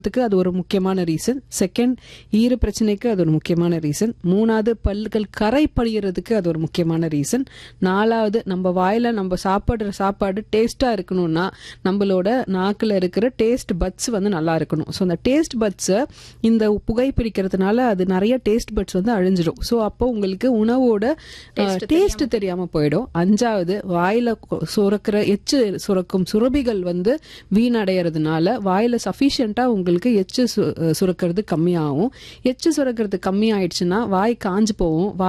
த்துக்கு அது ஒரு முக்கியமான ரீசன் செகண்ட் ஈர பிரச்சனைக்கு அது ஒரு முக்கியமான ரீசன் மூணாவது பல்லுகள் கரை படிகிறதுக்கு அது ஒரு முக்கியமான ரீசன் நாலாவது நம்ம வாயில நம்ம சாப்பிடுற சாப்பாடு டேஸ்டா இருக்கணும்னா நம்மளோட நாக்குல இருக்கிற டேஸ்ட் பட்ஸ் வந்து நல்லா இருக்கணும் ஸோ அந்த டேஸ்ட் பட்ஸை இந்த புகை பிரிக்கிறதுனால அது நிறைய டேஸ்ட் பட்ஸ் வந்து அழிஞ்சிடும் ஸோ அப்போ உங்களுக்கு உணவோட டேஸ்ட் தெரியாம போயிடும் அஞ்சாவது வாயில கொ- சுரக்கிற எச்சு சுரக்கும் சுரபிகள் வந்து வீணடைகிறதுனால வாயில சஃபிஷியண்டா உங்களுக்கு எச்சு சு- சுரக்கிறது கம்மியாகும் எச்சு சுரக்கிறது கம்மி ஆயிடுச்சுன்னா வாய் காஞ்சு போகும் வாய்